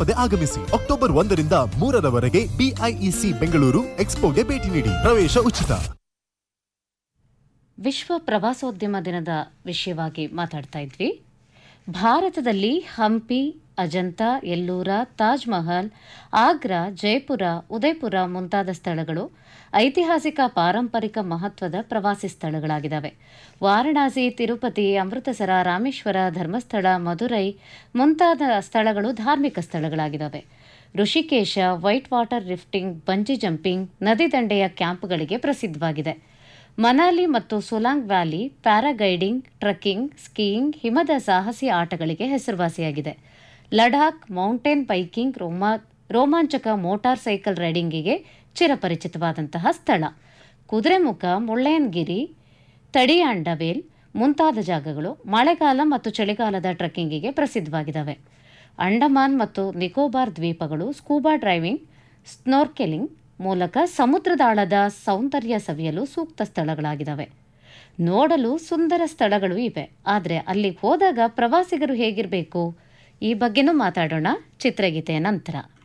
ತಪ್ಪದೆ ಆಗಮಿಸಿ ಅಕ್ಟೋಬರ್ ಒಂದರಿಂದ ಮೂರರವರೆಗೆ ಬಿಐಇಸಿ ಬೆಂಗಳೂರು ಎಕ್ಸ್ಪೋಗೆ ಭೇಟಿ ನೀಡಿ ಪ್ರವೇಶ ಉಚಿತ ವಿಶ್ವ ಪ್ರವಾಸೋದ್ಯಮ ದಿನದ ವಿಷಯವಾಗಿ ಮಾತಾಡ್ತಾ ಇದ್ವಿ ಭಾರತದಲ್ಲಿ ಹಂಪಿ ಅಜಂತ ಎಲ್ಲೂರ ತಾಜ್ ಮಹಲ್ ಆಗ್ರಾ ಜಯಪುರ ಉದಯಪುರ ಮುಂತಾದ ಸ್ಥಳಗಳು ಐತಿಹಾಸಿಕ ಪಾರಂಪರಿಕ ಮಹತ್ವದ ಪ್ರವಾಸಿ ಸ್ಥಳಗಳಾಗಿದ್ದಾವೆ ವಾರಣಾಸಿ ತಿರುಪತಿ ಅಮೃತಸರ ರಾಮೇಶ್ವರ ಧರ್ಮಸ್ಥಳ ಮಧುರೈ ಮುಂತಾದ ಸ್ಥಳಗಳು ಧಾರ್ಮಿಕ ಸ್ಥಳಗಳಾಗಿದ್ದಾವೆ Rishikesh white water rafting bungee jumping ನದಿ ದಂಡೆಯ ಕ್ಯಾಂಪ್ಗಳಿಗೆ ಪ್ರಸಿದ್ಧವಾಗಿದೆ ಮನಾಲಿ ಮತ್ತು Solang valley paragliding trekking skiing ಹಿಮದ ಸಾಹಸಿ ಆಟಗಳಿಗೆ ಹೆಸರುವಾಸಿಯಾಗಿದೆ ಲಡಾಖ್ ಮೌಂಟೇನ್ ಬೈಕಿಂಗ್ ರೋಮಾ ರೋಮಾಂಚಕ ಮೋಟಾರ್ ಸೈಕಲ್ ರೈಡಿಂಗಿಗೆ ಚಿರಪರಿಚಿತವಾದಂತಹ ಸ್ಥಳ ಕುದುರೆಮುಖ ಮುಳ್ಳಯ್ಯನಗಿರಿ ತಡಿಯಾಂಡವೇಲ್ ಮುಂತಾದ ಜಾಗಗಳು ಮಳೆಗಾಲ ಮತ್ತು ಚಳಿಗಾಲದ ಟ್ರೆಕ್ಕಿಂಗಿಗೆ ಪ್ರಸಿದ್ಧವಾಗಿದ್ದಾವೆ ಅಂಡಮಾನ್ ಮತ್ತು ನಿಕೋಬಾರ್ ದ್ವೀಪಗಳು ಸ್ಕೂಬಾ ಡ್ರೈವಿಂಗ್ ಸ್ನೋರ್ಕೆಲಿಂಗ್ ಮೂಲಕ ಸಮುದ್ರದಾಳದ ಸೌಂದರ್ಯ ಸವಿಯಲು ಸೂಕ್ತ ಸ್ಥಳಗಳಾಗಿದ್ದಾವೆ ನೋಡಲು ಸುಂದರ ಸ್ಥಳಗಳು ಇವೆ ಆದರೆ ಅಲ್ಲಿ ಹೋದಾಗ ಪ್ರವಾಸಿಗರು ಹೇಗಿರಬೇಕು ಈ ಬಗ್ಗೆನೂ ಮಾತಾಡೋಣ ಚಿತ್ರಗೀತೆಯ ನಂತರ